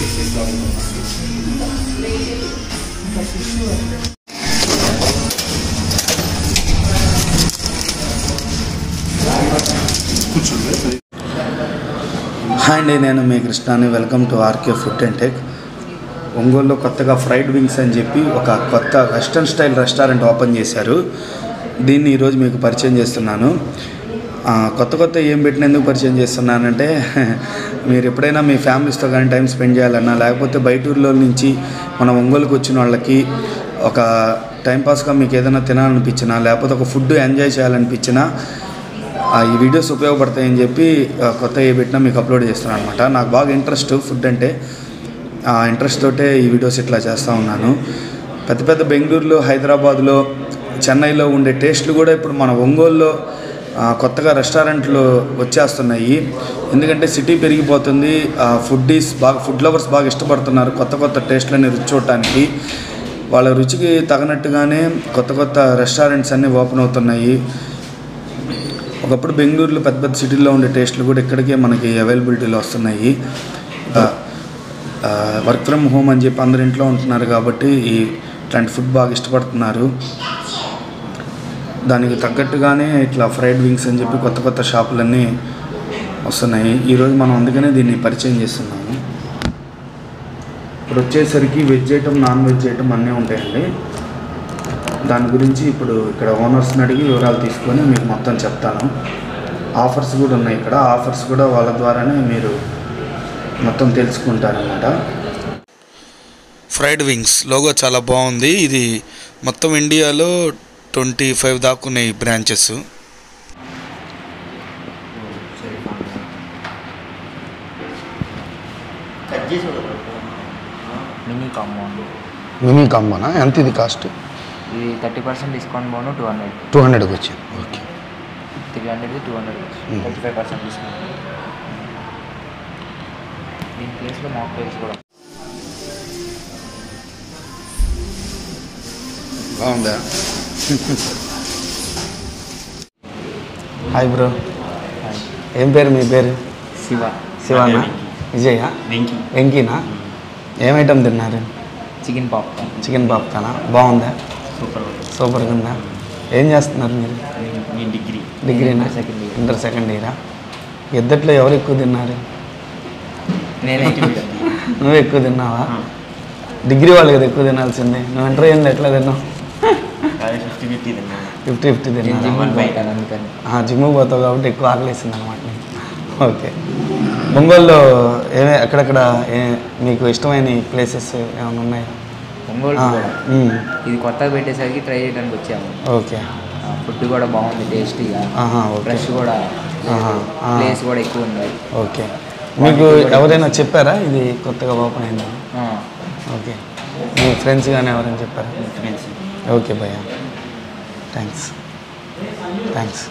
Hi అండి నేను మీ కృష్ణాని welcome to RK food and tech ఒంగోలులో కొత్తగా ఫ్రైడ్ వింగ్స్ అని చెప్పి ఒక కొత్త వెస్ట్రన్ స్టైల్ రెస్టారెంట్ ఓపెన్ చేశారు దీన్ని ఈరోజు మీకు పరిచయం చేస్తున్నాను ఆ, కొత్త కొత్త ఏం పెట్టిన ఎందుకు పరిచయం చేస్తున్నానంటే మీరు ఎప్పుడైనా మీ ఫ్యామిలీస్తో కానీ టైం స్పెండ్ చేయాలన్నా లేకపోతే బయట ఊర్లో నుంచి మన ఒంగోలుకి వచ్చిన వాళ్ళకి ఒక టైంపాస్గా మీకు ఏదైనా తినాలనిపించినా లేకపోతే ఒక ఫుడ్ ఎంజాయ్ చేయాలనిపించినా ఆ, ఈ వీడియోస్ ఉపయోగపడతాయని చెప్పి ఆ, కొత్త ఏ పెట్టినా మీకు అప్లోడ్ చేస్తున్నాను అనమాట నాకు బాగా ఇంట్రెస్ట్ ఫుడ్ అంటే ఆ ఇంట్రెస్ట్ తోటే ఈ వీడియోస్ ఇట్లా చేస్తూ ఉన్నాను పెద్ద పెద్ద బెంగళూరులో హైదరాబాద్లో చెన్నైలో ఉండే టేస్ట్లు కూడా ఇప్పుడు మన ఒంగోలులో ఆ, కొత్తగా రెస్టారెంట్లు వచ్చేస్తున్నాయి ఎందుకంటే సిటీ పెరిగిపోతుంది ఫుడ్డీస్ బాగా ఫుడ్ లవర్స్ బాగా ఇష్టపడుతున్నారు కొత్త కొత్త టేస్ట్లని రుచి చూడటానికి వాళ్ళ రుచికి తగినట్టుగానే కొత్త కొత్త రెస్టారెంట్స్ అన్నీ ఓపెన్ అవుతున్నాయి ఒకప్పుడు బెంగళూరులో పెద్ద పెద్ద సిటీల్లో ఉండే టేస్ట్లు కూడా ఇక్కడికే మనకి అవైలబిలిటీలో వస్తున్నాయి వర్క్ ఫ్రమ్ హోమ్ అని చెప్పి అందరు ఇంట్లో ఉంటున్నారు కాబట్టి ఈ ఇట్లాంటి ఫుడ్ బాగా ఇష్టపడుతున్నారు దానికి తగ్గట్టుగానే ఇట్లా ఫ్రైడ్ వింగ్స్ అని చెప్పి కొత్త కొత్త షాపులన్నీ వస్తున్నాయి ఈరోజు మనం అందుకనే దీన్ని పరిచయం చేస్తున్నాము ఇప్పుడు వచ్చేసరికి veg item non veg item అన్నీ ఉంటాయండి దాని గురించి ఇప్పుడు ఇక్కడ ఓనర్స్ని అడిగి వివరాలు తీసుకొని మీకు మొత్తం చెప్తాను ఆఫర్స్ కూడా ఉన్నాయి ఇక్కడ ఆఫర్స్ కూడా వాళ్ళ ద్వారానే మీరు మొత్తం తెలుసుకుంటారనమాట ఫ్రైడ్ వింగ్స్ లోగో చాలా బాగుంది ఇది మొత్తం ఇండియాలో ట్వంటీ ఫైవ్ దాకా ఉన్నాయి బ్రాంచెస్ మినీ కాంపౌండ్ మినీ కాంబోనా ఎంత ఇది కాస్ట్ ఇది థర్టీ పర్సెంట్ డిస్కౌంట్ పోను టూ హండ్రెడ్ టూ హండ్రెడ్కి వచ్చింది ఓకే త్రీ హండ్రెడ్ది two hundred thirty five percent discount దీని ప్లేస్లో మాక్ టైల్స్ కూడా బాగుందా హాయ్ బ్రో ఏం పేరు మీ పేరు శివ శివానా విజయ వెంకీ వెంకీనా ఏం ఐటమ్ తిన్నారు చికెన్ పాప్కార్న్ చికెన్ పాప్కానా బాగుందా సూపర్ సూపర్గా ఉందా ఏం చేస్తున్నారు మీరు మీ డిగ్రీ డిగ్రీనా సెకండ్ ఇయర్ ఇంటర్ సెకండ్ ఇయరా ఇద్దట్లో ఎవరు ఎక్కువ తిన్నారు నేనే నువ్వు ఎక్కువ తిన్నావా డిగ్రీ వాళ్ళు కదా ఎక్కువ తినాల్సిందే నువ్వు ఇంటర్ అయింది ఎట్లా తిన్నావు ఫిఫ్టీ ఫిఫ్టీ తిన్నాను ఫిఫ్టీ ఫిఫ్టీ తిన్నా బయట అందుకని జిమ్కి పోతావు కాబట్టి ఎక్కువ ఆకలేసింది అనమాట ఓకే ఒంగోలులో ఏమే ఎక్కడెక్కడ ఏ మీకు ఇష్టమైన ప్లేసెస్ ఏమైనా ఉన్నాయా ఒంగోలు ఆ, కూడా మ్మ్. ఇది కొత్తగా పెట్టేసరికి ట్రై చేయడానికి వచ్చాము ఓకే ఫుడ్ కూడా బాగుంది టేస్టీగా ఆహా, ఓకే. ఫ్రెష్ కూడా ఆహా, ఆ. ప్లేస్ కూడా ఎక్కువ ఉంది ఓకే మీకు ఎవరైనా చెప్పారా ఇది కొత్తగా ఓపెన్ అయిందని ఓకే మీ ఫ్రెండ్స్ కానీ ఎవరైనా చెప్పారా ఫ్రెండ్స్ ఓకే భయ్యా thanks thanks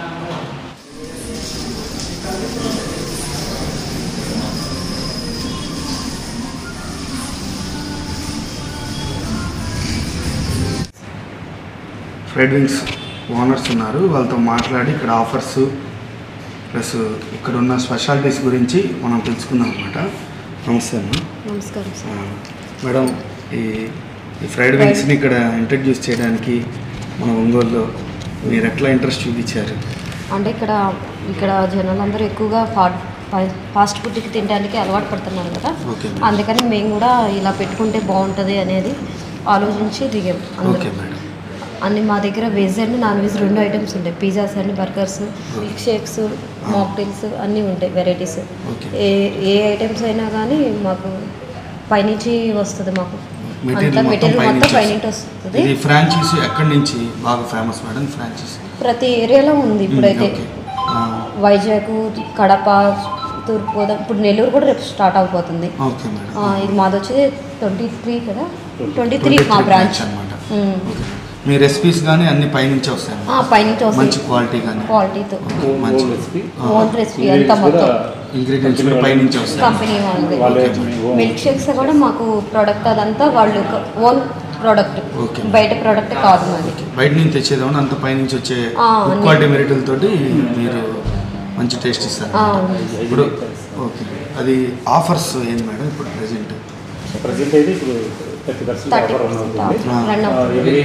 fried wings owners ఉన్నారు వాళ్ళతో మాట్లాడి ఇక్కడ ఆఫర్స్ ప్లస్ ఇక్కడ ఉన్న స్పెషాలిటీస్ గురించి మనం తెలుసుకుందాం అనమాట నమస్తే అమ్మా నమస్కారం సార్ ఆ, మేడం ఈ ఈ ఫ్రైడ్ వింగ్స్ని ఇక్కడ ఇంట్రడ్యూస్ చేయడానికి మన ఒంగోలులో మీరు ఎట్లా ఇంట్రెస్ట్ చూపించారు అంటే ఇక్కడ ఇక్కడ జనాలందరూ ఎక్కువగా ఫా- ఫా- ఫాస్ట్ ఫుడ్కి తినడానికి అలవాటు పడుతున్నారు కదా ఓకే అందుకని మేము కూడా ఇలా పెట్టుకుంటే బాగుంటుంది అనేది ఆలోచించి దిగాం ఓకే అందరూ మేడం అన్ని మా దగ్గర వెజ్ అండ్ నాన్ వెజ్ రెండు ఐటమ్స్ ఉంటాయి pizzas and burgers milk shakes mocktails అన్నీ ఉంటాయి వెరైటీస్ ఓకే ఏ ఏ ఐటమ్స్ అయినా కానీ మాకు పైనుంచి వస్తుంది మాకు మెటీరియల్ అంతా మొత్తం మెటీరియల్ మొత్తం పైనుంచి పైనుంచి వస్తుంది ఇది ఫ్రాంచైజీ ఎక్కడి నుంచి బాగా ఫేమస్ మేడం ఫ్రాంచైజీ ప్రతి ఏరియాలో ఉంది ఇప్పుడైతే ఓకే వైజాగ్ కడప తూర్పుగోదావరి ఇప్పుడు నెల్లూరు కూడా రేపు స్టార్ట్ అయిపోతుంది ఓకే మేడం ఆ, ఇది మాది వచ్చేది ట్వంటీ త్రీ కదా ట్వంటీ త్రీ మా బ్రాంచ్ అనమాట ఓకే మీ రెసిపీస్ కానీ అన్ని పైనుంచే వస్తాయి పైనుంచి మంచి వస్తుంది క్వాలిటీ కానీ క్వాలిటీతో మంచి ఓన్ రెసిపీ అంతా మొత్తం ఇంగ్రీడియంట్స్ కూడా పైనుంచి వస్తాయి కంపెనీ వాళ్ళది మిల్క్ షేక్స్ కూడా మాకు ప్రోడక్ట్ అదంతా వాళ్ళు ఓన్ ప్రోడక్ట్ Okay. బయట ప్రోడక్ట్ కాదు మాది బయట నుంచి తెచ్చేదామని అంత పైనుంచి వచ్చే ఆ, గుడ్ అన్ని. క్వాలిటీ మెటీరియల్ తోటి మీరు మంచి టేస్ట్ ఇస్తారు ఆ, ఇప్పుడు ఓకే అది ఆఫర్స్ ఏంది మేడం ఇప్పుడు ప్రెసెంట్ ప్రజెంట్ అయితే ఇప్పుడు thirty percent thirty offer run percent అవుతుంది రన్ అవుతుంది ఎవ్రీ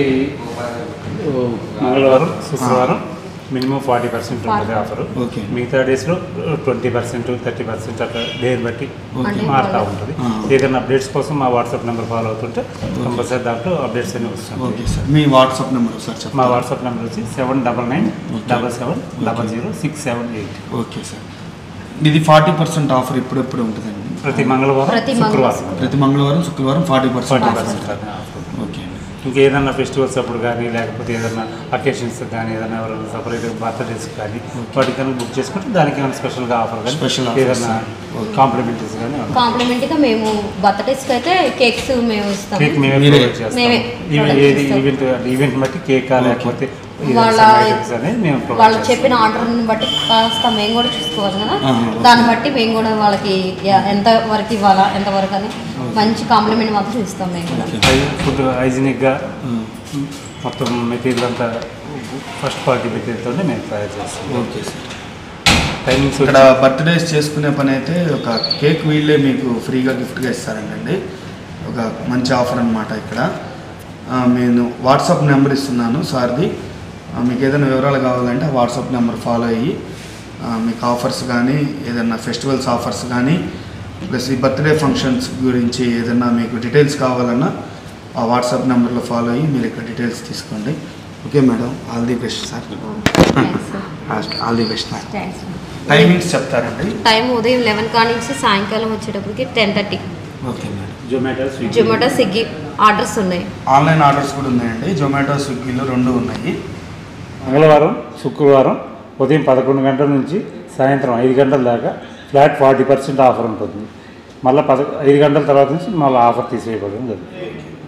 మంగళవారం శుక్రవారం మినిమం ఫార్టీ పర్సెంట్ ఉంటుంది ఆఫర్ ఓకే. మిగతా డేస్లో ట్వంటీ పర్సెంట్ థర్టీ పర్సెంట్ అట్లా డేని బట్టి అంటే మారుతూ వాళ్ళ- ఉంటుంది ఆ. ఏదైనా అప్డేట్స్ కోసం మా వాట్సాప్ నెంబర్ ఫాలో అవుతుంటే కంపల్సరీ దాంట్లో అప్డేట్స్ అన్ని వస్తాయి ఓకే సార్ మీ వాట్సాప్ నెంబర్ ఒకసారి మా చెప్పండి వాట్సాప్ నెంబర్ వచ్చి seven double nine double seven double zero six seven eight okay sir ఇది ఫార్టీ పర్సెంట్ ఆఫర్ ఎప్పుడెప్పుడు ఉంటుందండి ప్రతి మంగళవారం ప్రతి శుక్రవారం ప్రతి మంగళవారం శుక్రవారం forty percent forty offer percent okay అండి ఇంకా ఏదన్నా ఫెస్టివల్స్ అప్పుడు కానీ లేకపోతే ఏదైనా అకేషన్స్ కానీ ఏదైనా ఎవరైనా సపరేట్ బర్త్డేస్ కానీ వాటికి కనుక బుక్ చేసుకుంటే దానికి ఏమైనా స్పెషల్గా ఆఫర్ కానీ Special offers. ఏదైనా కాంప్లిమెంటరీస్ కానీ ఉన్నాయి. కాంప్లిమెంట్గా మేము బర్త్డేస్కి అయితే కేక్స్ మేము ఇస్తాము కేక్ మేమే మీరే- ప్రొవైడ్ చేస్తాం మేమే ఈవెన్ ప్రొవైడ్ ఏది చేస్తాం. ఈవెంట్ ఈవెంట్ బట్టి కేక్ లేకపోతే ఏదైనా వాళ్ళ some items అనేది మేము ప్రొవైడ్ వాళ్ళు చేస్తాం చెప్పిన ఆర్డర్ని బట్టి కాస్త మేము కూడా చూసుకోవాలి కదా ఆహా, ఓకే. దాన్ని బట్టి మేము కూడా వాళ్ళకి ఎ- ఎంత వరకు ఇవ్వాలా ఎంత వరకు అని మంచి కాంప్లిమెంట్ మాత్రం ఇస్తాం మేము కూడా ఫుడ్ హైజీనిక్గా మొత్తం మెటీరియల్ అంతా ఫస్ట్ క్వాలిటీ మెటీరియల్తోనే మేము తయారు చేస్తాం ఓకే సార్ టైమింగ్స్ ఇక్కడ బర్త్డేస్ చేసుకునే పని అయితే ఒక కేక్ వీళ్ళే మీకు ఫ్రీగా గిఫ్ట్గా ఇస్తారండి ఒక మంచి ఆఫర్ అనమాట ఇక్కడ ఆ, నేను వాట్సాప్ నెంబర్ ఇస్తున్నాను సార్ది ఆ, మీకు ఏదైనా వివరాలు కావాలంటే ఆ వాట్సాప్ నెంబర్ ఫాలో అయ్యి ఆ, మీకు ఆఫర్స్ కానీ ఏదైనా ఫెస్టివల్స్ ఆఫర్స్ కానీ ప్లస్ ఈ బర్త్డే ఫంక్షన్స్ గురించి ఏదైనా మీకు డీటెయిల్స్ కావాలన్నా ఆ వాట్సాప్ నెంబర్లో ఫాలో అయ్యి మీరు ఇక్కడ డీటెయిల్స్ తీసుకోండి okay madam all the best sir thanks all the best madam thanks timings చెప్తారండి టైం ఉదయం లెవెన్ కాడ నుంచి సాయంకాలం వచ్చేటప్పటికి ten thirty okay madam Zomato Swiggy Zomato Swiggy orders ఉన్నాయి ఆన్లైన్ ఆర్డర్స్ కూడా ఉన్నాయండి జొమాటో స్విగ్గీలో రెండు ఉన్నాయి మంగళవారం శుక్రవారం ఉదయం పదకొండు గంటల నుంచి సాయంత్రం ఐదు గంటల దాకా ఫ్లాట్ ఫార్టీ పర్సెంట్ ఆఫర్ ఉంటుంది మళ్ళీ పద ఐదు గంటల తర్వాత నుంచి మళ్ళీ ఆఫర్ తీసేయబడడం జరుగుతుంది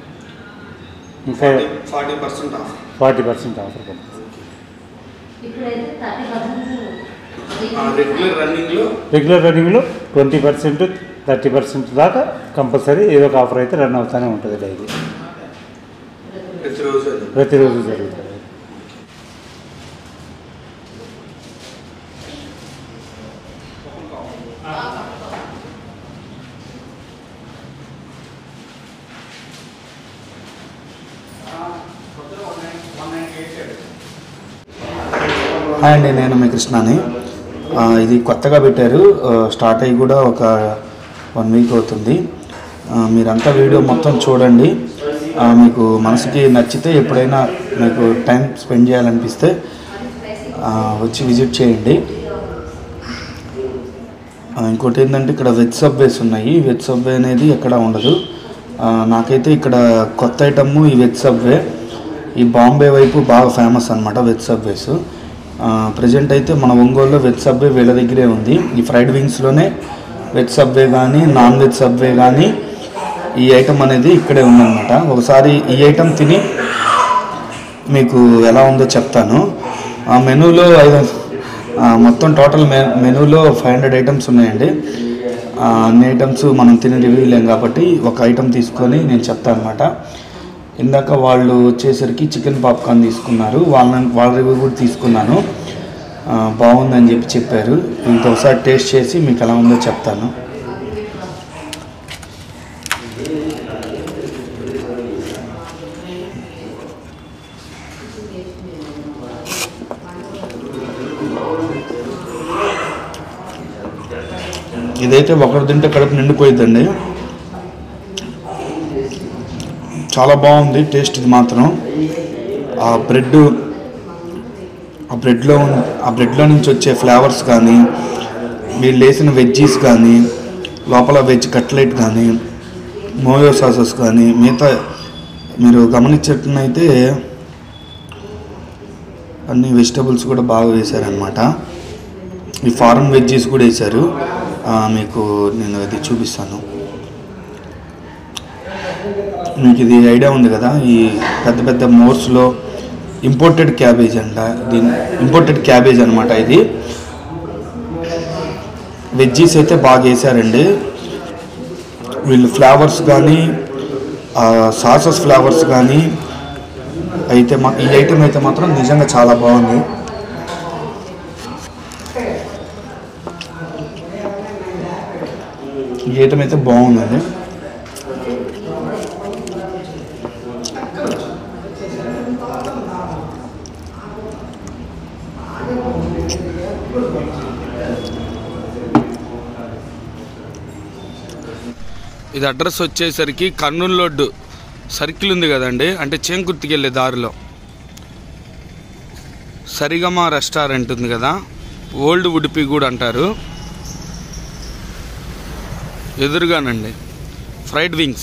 ఇంకా forty percent off forty percent offer పడుతుంది రెగ్యులర్ రన్నింగ్లో రెగ్యులర్ రన్నింగ్లో ట్వంటీ పర్సెంట్ థర్టీ పర్సెంట్ దాకా కంపల్సరీ ఏదో ఒక ఆఫర్ అయితే రన్ అవుతూనే ఉంటుంది డైలీ ప్రతిరోజు ప్రతిరోజు జరుగుతుంది హాయ్ అండి నేను మీ కృష్ణని ఆ, ఇది కొత్తగా పెట్టారు ఆ, స్టార్ట్ అయ్యి కూడా ఒక వన్ వీక్ అవుతుంది ఆ, మీరంతా వీడియో మొత్తం చూడండి ఆ, మీకు మనసుకి నచ్చితే ఎప్పుడైనా మీకు టైం స్పెండ్ చేయాలనిపిస్తే ఆ, వచ్చి విజిట్ చేయండి ఆ, ఇంకోటి ఏంటంటే ఇక్కడ వెజ్ సబ్వేస్ ఉన్నాయి వెజ్ సబ్వే అనేది ఎక్కడ ఉండదు ఆ, నాకైతే ఇక్కడ కొత్త ఐటమ్ ఈ వెజ్ సబ్వే ఈ బాంబే వైపు బాగా ఫేమస్ అనమాట వెజ్ సబ్వేస్ ప్రజెంట్ అయితే మన ఒంగోలులో వెజ్ సబ్వే వీళ్ళ దగ్గరే ఉంది ఈ ఫ్రైడ్ వింగ్స్లోనే వెజ్ సబ్వే కానీ నాన్ వెజ్ సబ్వే కానీ ఈ ఐటమ్ అనేది ఇక్కడే ఉందన్నమాట ఒకసారి ఈ ఐటమ్ తిని మీకు ఎలా ఉందో చెప్తాను ఆ మెనూలో ఐదు ఆ, మొత్తం టోటల్ మె మెనూలో ఫైవ్ హండ్రెడ్ ఐటమ్స్ ఉన్నాయండి ఆ, అన్ని ఐటమ్స్ మనం తిని రివ్యూ లేం కాబట్టి ఒక ఐటమ్ తీసుకొని నేను చెప్తాను అనమాట ఇందాక వాళ్ళు వచ్చేసరికి చికెన్ పాప్కార్న్ తీసుకున్నారు వాళ్ళ వాళ్ళ రివ్యూ కూడా తీసుకున్నాను ఆ, బాగుందని చెప్పి చెప్పారు ఇంత ఒకసారి టేస్ట్ చేసి మీకు ఎలా ఉందో చెప్తాను ఇదైతే ఒకరు తింటే కడుపు నిండిపోయిద్దండి చాలా బాగుంది టేస్ట్ ఇది మాత్రం ఆ బ్రెడ్ ఆ బ్రెడ్లో ఉన్న- ఆ బ్రెడ్లో నుంచి వచ్చే ఫ్లేవర్స్ కానీ వీళ్ళు వేసిన వెజ్జీస్ కానీ లోపల వెజ్ కట్లెట్ కానీ మోయో సాసెస్ కానీ మిగతా మీరు గమనించినట్లయితే అన్ని వెజిటబుల్స్ కూడా బాగా వేశారనమాట ఈ ఫారెన్ వెజ్జీస్ కూడా వేశారు ఆ, మీకు నేను అది చూపిస్తాను మీకు ఇది ఐడియా ఉంది కదా ఈ పెద్ద పెద్ద మోర్స్లో ఇంపోర్టెడ్ క్యాబేజ్ అంట దీని ఇంపోర్టెడ్ క్యాబేజ్ అనమాట ఇది వెజ్జీస్ అయితే బాగా వేసారండి వీళ్ళు ఫ్లేవర్స్ కానీ సాసెస్ ఫ్లేవర్స్ కానీ అయితే మా ఈ ఐటెం అయితే మాత్రం నిజంగా చాలా బాగుంది ఈ ఐటమ్ అయితే బాగుందండి ఇది అడ్రస్ వచ్చేసరికి కర్నూలు రోడ్డు సర్కిల్ ఉంది కదండి అంటే చేంకుర్తికి వెళ్ళే దారిలో సరిగమ రెస్టారెంట్ ఉంది కదా ఓల్డ్ ఉడిపి కూడా అంటారు ఎదురుగానండి fried wings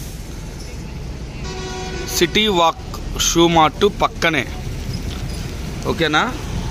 city walk shoe mart పక్కనే ఓకేనా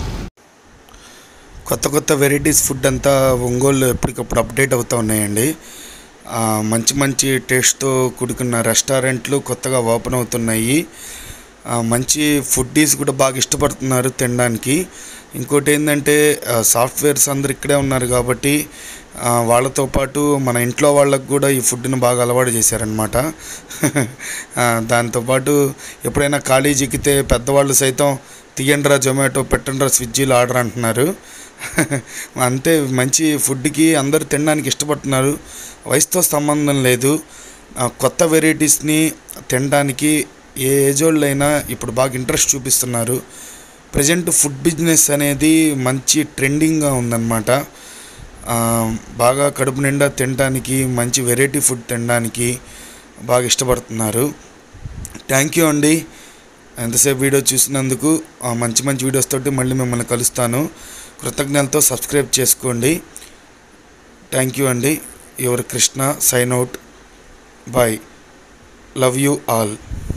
కొత్త కొత్త వెరైటీస్ ఫుడ్ అంతా ఒంగోలు ఎప్పటికప్పుడు అప్డేట్ అవుతూ ఉన్నాయండి ఆ, మంచి మంచి టేస్ట్తో కూడుకున్న రెస్టారెంట్లు కొత్తగా ఓపెన్ అవుతున్నాయి ఆ, మంచి ఫుడ్డీస్ కూడా బాగా ఇష్టపడుతున్నారు తినడానికి ఇంకోటి ఏంటంటే ఆ, సాఫ్ట్వేర్స్ అందరు ఇక్కడే ఉన్నారు కాబట్టి ఆ, వాళ్ళతో పాటు మన ఇంట్లో వాళ్ళకు కూడా ఈ ఫుడ్ని బాగా అలవాటు చేశారనమాట దాంతోపాటు ఎప్పుడైనా ఖాళీ చిక్కితే పెద్దవాళ్ళు సైతం తీయండిరా జొమాటో పెట్టండిరా స్విగ్గీలో ఆర్డర్ అంటున్నారు అంతే మంచి ఫుడ్కి అందరూ తినడానికి ఇష్టపడుతున్నారు వయసుతో సంబంధం లేదు ఆ, కొత్త వెరైటీస్ని తినడానికి ఏ ఏజ్ వాళ్ళైనా ఇప్పుడు బాగా ఇంట్రెస్ట్ చూపిస్తున్నారు ప్రజెంట్ ఫుడ్ బిజినెస్ అనేది మంచి ట్రెండింగ్గా ఉందన్నమాట ఆ, బాగా కడుపు నిండా తినడానికి మంచి వెరైటీ ఫుడ్ తినడానికి బాగా ఇష్టపడుతున్నారు థ్యాంక్ యూ అండి ఎంతసేపు వీడియో చూసినందుకు ఆ, మంచి మంచి వీడియోస్ తోటి మళ్ళీ మిమ్మల్ని కలుస్తాను కృతజ్ఞతలతో సబ్స్క్రైబ్ చేసుకోండి థ్యాంక్ యూ అండి your Krishna sign out bye love you all